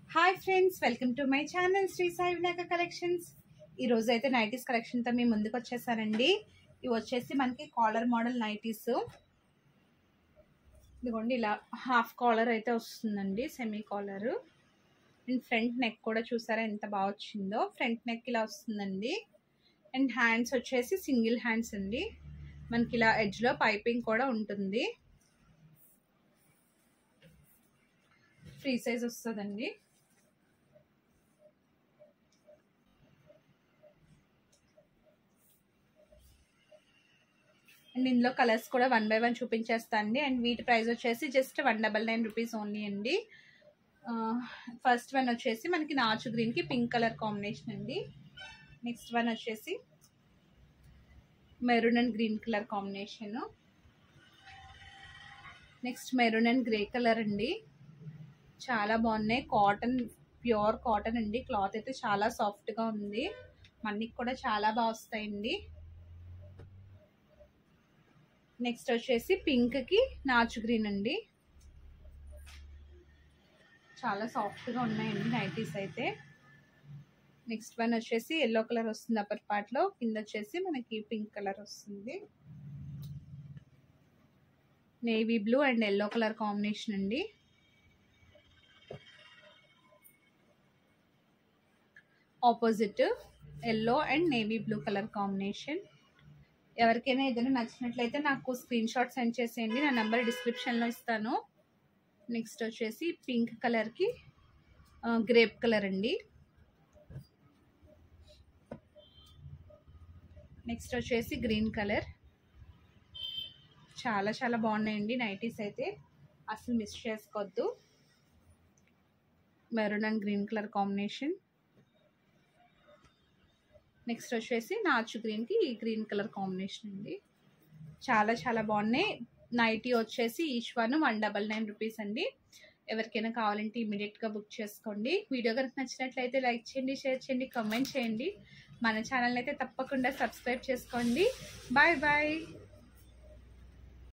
hi friends welcome to my channel Shri Sai Vinayaka collections ఈరోజు అయితే nighties కలెక్షన్తో మీ ముందుకు వచ్చేసానండి ఇవి వచ్చేసి మనకి కాలర్ మోడల్ నైటీస్ ఇదిగోండి ఇలా హాఫ్ కాలర్ అయితే వస్తుందండి semi collar and front neck కూడా చూసారా ఎంత బాగా వచ్చిందో ఫ్రంట్ నెక్ ఇలా వస్తుందండి అండ్ హ్యాండ్స్ వచ్చేసి సింగిల్ హ్యాండ్స్ అండి మనకి ఇలా ఎడ్జ్లో పైపింగ్ కూడా ఉంటుంది ఫ్రీ సైజ్ వస్తుందండి అండ్ ఇందులో కలర్స్ కూడా వన్ బై వన్ చూపించేస్తాను అండి అండ్ వీటి ప్రైస్ వచ్చేసి just one double nine rupees only అండి ఫస్ట్ వన్ వచ్చేసి మనకి నాచు గ్రీన్కి పింక్ కలర్ కాంబినేషన్ అండి నెక్స్ట్ వన్ వచ్చేసి maroon and green colour combination next maroon and grey colour అండి చాలా బాగున్నాయి కాటన్ ప్యూర్ కాటన్ అండి క్లాత్ అయితే చాలా సాఫ్ట్గా ఉంది మనకి కూడా చాలా బాగా వస్తాయండి నెక్స్ట్ వచ్చేసి పింక్కి నాచు గ్రీన్ అండి చాలా సాఫ్ట్గా ఉన్నాయండి నైటీస్ అయితే నెక్స్ట్ వన్ వచ్చేసి ఎల్లో కలర్ వస్తుంది అప్పర్ పార్ట్లో కింద వచ్చేసి మనకి పింక్ కలర్ వస్తుంది navy blue and yellow colour combination అండి opposite yellow and navy blue colour combination ఎవరికైనా ఏదైనా నచ్చినట్లయితే నాకు స్క్రీన్ షాట్ సెండ్ చేసేయండి నా నెంబర్ డిస్క్రిప్షన్లో ఇస్తాను నెక్స్ట్ వచ్చేసి పింక్ కలర్కి గ్రేప్ కలర్ అండి నెక్స్ట్ వచ్చేసి గ్రీన్ కలర్ చాలా చాలా బాగున్నాయండి నైటీస్ అయితే అసలు మిస్ చేసుకోవద్దు maroon and green colour combination next వచ్చేసి నాచు గ్రీన్కి ఈ గ్రీన్ కలర్ కాంబినేషన్ అండి చాలా చాలా బాగున్నాయి నైటీ వచ్చేసి each one one double nine rupees అండి ఎవరికైనా కావాలంటే ఇమీడియట్గా బుక్ చేసుకోండి వీడియో కనుక నచ్చినట్లయితే లైక్ చేయండి షేర్ చేయండి కామెంట్ చేయండి మన ఛానల్ అయితే తప్పకుండా సబ్స్క్రైబ్ చేసుకోండి బాయ్ బాయ్